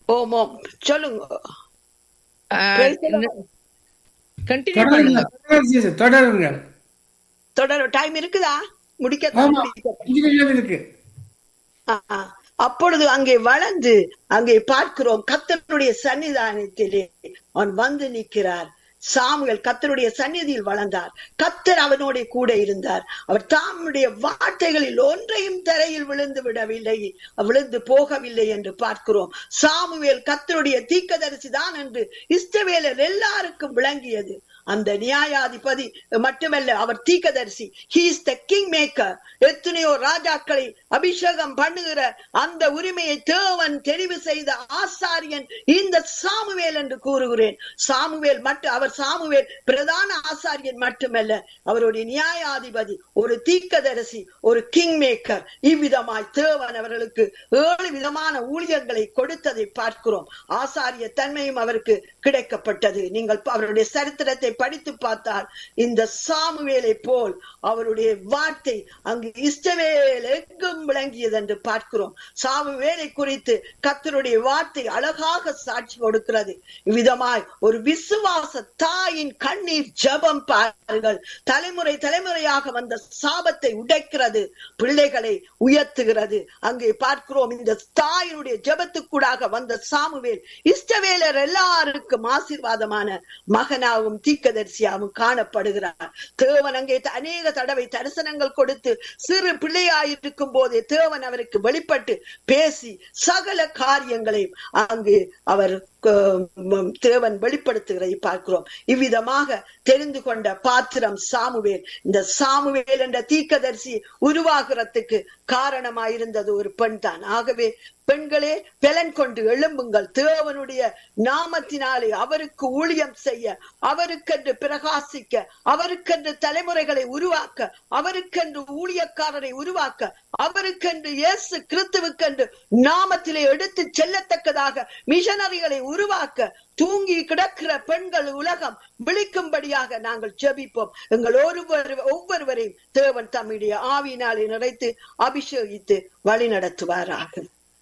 ஓம் ஓம் சொல்லுங்க Praise the Lord. Continue தொடருங்க பண்ணுங்க தொடருங்க sister, தொடருங்கள் தொடர டைம் இருக்குதா முடிக்க ஆமா அஞ்சு நிமிஷம் இருக்கு ஆ, அப்பொழுது அங்கே வளர்ந்து அங்கே பார்க்கிறோம் கத்தருடைய சன்னிதானத்திலே அவன் வந்து நிற்கிறார் சாமுவேல் கத்தருடைய சந்நிதியில் வளர்ந்தார் கத்தர் அவனோட கூட இருந்தார் அவர் தாமுடைய வார்த்தைகளில் ஒன்றையும் தரையில் விழுந்து விடவில்லை விழுந்து போகவில்லை என்று பார்க்கிறோம் சாமுவேல் கத்தருடைய தீக்கதரிசி தான் என்று இஸ்ரவேலர் எல்லாருக்கும் விளங்கியது அந்த நியாயாதிபதி மட்டுமல்ல அவர் தீக்கதரிசி he is the king maker எத்தனையோ ராஜாக்களை அபிஷேகம் பண்ணுகிற அந்த உரிமையை தேவன் தெரிவு செய்த ஆசாரியன் இந்த சாமுவேல் என்று கூறுகிறேன் சாமுவேல் மட்டும் அவர் சாமுவேல் பிரதான ஆசாரியன் மட்டுமல்ல அவருடைய நியாயாதிபதி ஒரு தீக்கதரிசி ஒரு கிங் மேக்கர் இவ்விதமாய் தேவன் அவர்களுக்கு ஏழு விதமான ஊழியங்களை கொடுத்ததை பார்க்கிறோம் ஆசாரிய தன்மையும் அவருக்கு கிடைக்கப்பட்டது நீங்கள் அவருடைய சரித்திரத்தை படித்து பார்த்தால் இந்த சாமுவேலை போல் அவருடைய வார்த்தை அங்கு இஷ்டவேல் எங்கும் விளங்கியது என்று பார்க்கிறோம் சாமுவேலை குறித்து கத்தருடைய வார்த்தை அழகாக சாட்சி கொடுக்கிறது இவ்விதமாய் ஒரு விசுவாச தாயின் கண்ணீர் ஜெபம் பாருங்கள் தலைமுறை தலைமுறையாக வந்த சாபத்தை உடைக்கிறது பிள்ளைகளை உயர்த்துகிறது அங்கே பார்க்கிறோம் இந்த தாயினுடைய ஜெபத்துக்கூடாக வந்த சாமுவேல் இஷ்டவேலர் எல்லாருக்கும் ஆசீர்வாதமான மகனாகவும் தீக்கதரிசியாகவும் காணப்படுகிறார் தேவன் அங்கே அநேக தடவை தரிசனங்கள் கொடுத்து சிறு பிள்ளையாயிருக்கும் போதே தேவன் அவருக்கு வெளிப்பட்டு பேசி சகல காரியங்களையும் அங்கு அவர் அஹ், தேவன் வெளிப்படுத்துகிறதை பார்க்கிறோம் இவ்விதமாக தெரிந்து கொண்ட பாத்திரம் சாமுவேல் இந்த சாமுவேல் என்ற தீக்கதரிசி உருவாகிறதுக்கு காரணமாயிருந்தது ஒரு பெண் தான் ஆகவே பெண்களே பலன் கொண்டு எழும்புங்கள் தேவனுடைய நாமத்தினாலே அவருக்கு ஊழியம் செய்ய அவருக்கென்று பிரகாசிக்க அவருக்கென்று தலைமுறைகளை உருவாக்க அவருக்கென்று ஊழியக்காரரை உருவாக்க அவருக்கென்று இயேசு கிறிஸ்துவுக்கென்று நாமத்திலே எடுத்து செல்லத்தக்கதாக மிஷனரிகளை உருவாக்க தூங்கி கிடக்கிற பெண்கள் உலகம் விழிக்கும்படியாக நாங்கள் ஜெபிப்போம் எங்கள் ஒருவர் ஒவ்வொருவரையும் தேவன் தம்முடைய ஆவியினாலே நிறைத்து அபிஷேகித்து வழி நடத்துவாராக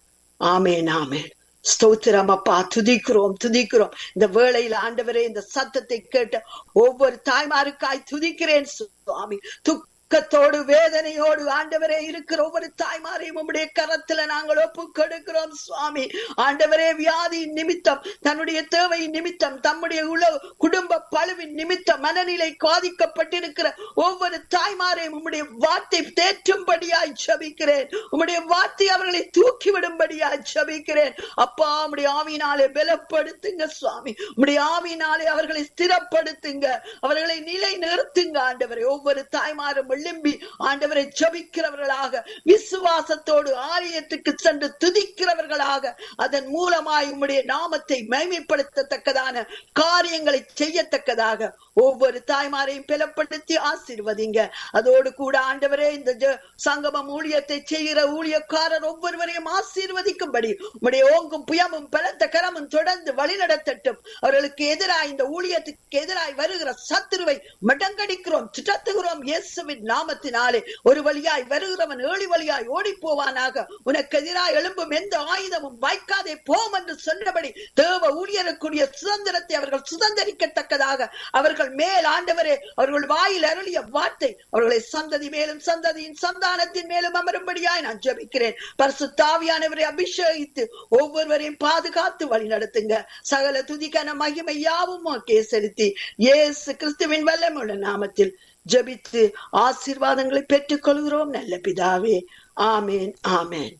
ஆமேன் ஆமேன் ஸ்தோத்திரம் அப்பா துதிக்கிறோம் துதிக்கிறோம் இந்த வேளையில ஆண்டவரே இந்த சத்தத்தை கேட்ட ஒவ்வொரு தாய்மாருக்காய் துதிக்கிறேன் சுவாமி துக்கத்தோடு வேதனையோடு ஆண்டவரே இருக்கிற ஒவ்வொரு தாய்மாரையும் உம்முடைய கரத்துல நாங்கள் ஒப்பு கொடுக்கிறோம் சுவாமி ஆண்டவரே வியாதி நிமித்தம் தன்னுடைய தேவை நிமித்தம் தம்முடைய உல குடும்ப பழுவின் நிமித்தம் மனநிலை பாதிக்கப்பட்டிருக்கிற ஒவ்வொரு தாய்மாரையும் உம்முடைய வார்த்தை தேற்றும்படியாய் ஜபிக்கிறேன் உம்முடைய வார்த்தை அவர்களை தூக்கி விடும்படியாய் ஜபிக்கிறேன் அப்பா உம்முடைய ஆவினாலே பலப்படுத்துங்க சுவாமி உம்முடைய ஆவினாலே அவர்களை ஸ்திரப்படுத்துங்க அவர்களை நிலை நிறுத்துங்க ஆண்டவரை ஒவ்வொரு தாய்மாரும் எழும்பி ஆண்டவரை ஜபிக்கிறவர்களாக விசுவாசத்தோடு ஆலயத்துக்கு சென்று துதிக்கிறவர்களாக அதன் மூலமாய் உம்முடைய நாமத்தை மேன்மைப்படுத்தத்தக்கதான காரியங்களை செய்யத்தக்கதாக ஒவ்வொரு தாய்மாரையும் பலப்படுத்தி ஆசீர்வதிங்க அதோடு கூட ஆண்டவரே இந்த ஜ- சங்கமம் ஊழியத்தை செய்கிற ஊழியக்காரர் ஒவ்வொருவரையும் ஆசீர்வதிக்கும்படி உம்முடைய ஓங்கும் புயமும் பலத்த கரமும் தொடர்ந்து வழிநடத்தட்டும் அவர்களுக்கு எதிராய் இந்த ஊழியத்துக்கு எதிராய் வருகிற சத்துருவை மடங்கடிக்கிறோம் திட்டத்துகிறோம் இயேசுவின் நாமத்தினாலே ஒரு வழியாய் வருகிறவன் ஏழி வழியாய் ஓடி போவானாக உனக்கு எதிராய் எழும்பும் எந்த ஆயுதமும் வாய்க்காதே போம் என்று சொன்னபடி தேவ ஊழியருக்குரிய சுதந்திரத்தை அவர்கள் சுதந்திரிக்கத்தக்கதாக அவர்கள் மேல் ஆண்டவரே அவர்கள் வாயில் அருளிய வார்த்தை அவர்களை சந்ததி மேலும் சந்ததியின் சந்தானத்தின் மேலும் அமரும்படியாய் நான் ஜெபிக்கிறேன் பரிசுத்தாவியானவரை அபிஷேகித்து ஒவ்வொருவரையும் பாதுகாத்து வழி நடத்துங்க சகல துதிக்கான மகிமை யாவும் உமக்கே செலுத்தி இயேசு கிறிஸ்துவின் வல்லமுள்ள நாமத்தில் ஜெபித்து ஆசீர்வாதங்களை பெற்றுக் கொள்கிறோம் நல்ல பிதாவே ஆமேன் ஆமேன்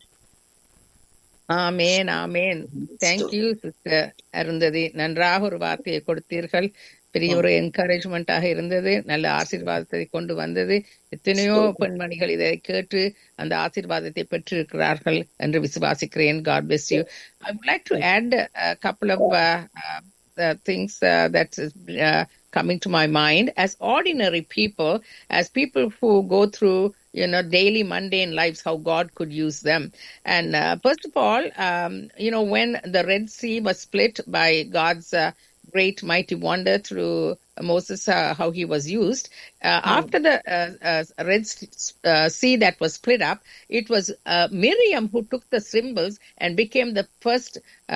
ஆமேன் ஆமேன் தேங்க்யூ சிஸ்டர் அருந்ததி நன்றாக ஒரு வார்த்தையை கொடுத்தீர்கள் பெரிய ஒரு என்கரேஜ்மெண்டாக இருந்தது நல்ல ஆசீர்வாதத்தை கொண்டு வந்தது எத்தனையோ பெண்மணிகள் இதை கேட்டு அந்த ஆசீர்வாதத்தை பெற்றிருக்கிறார்கள் என்று விசுவாசிக்கிறேன் God bless you I would like to add a couple of uh, uh, uh, things uh, that is uh, coming to my mind as ordinary people, as people who go through you know daily mundane lives how god could use them and uh, first of all um, you know when the red sea was split by god's uh, great mighty wonder through moses uh, how he was used uh, after the uh, uh, red S- uh, sea that was split up it was uh, miriam who took the symbols and became the first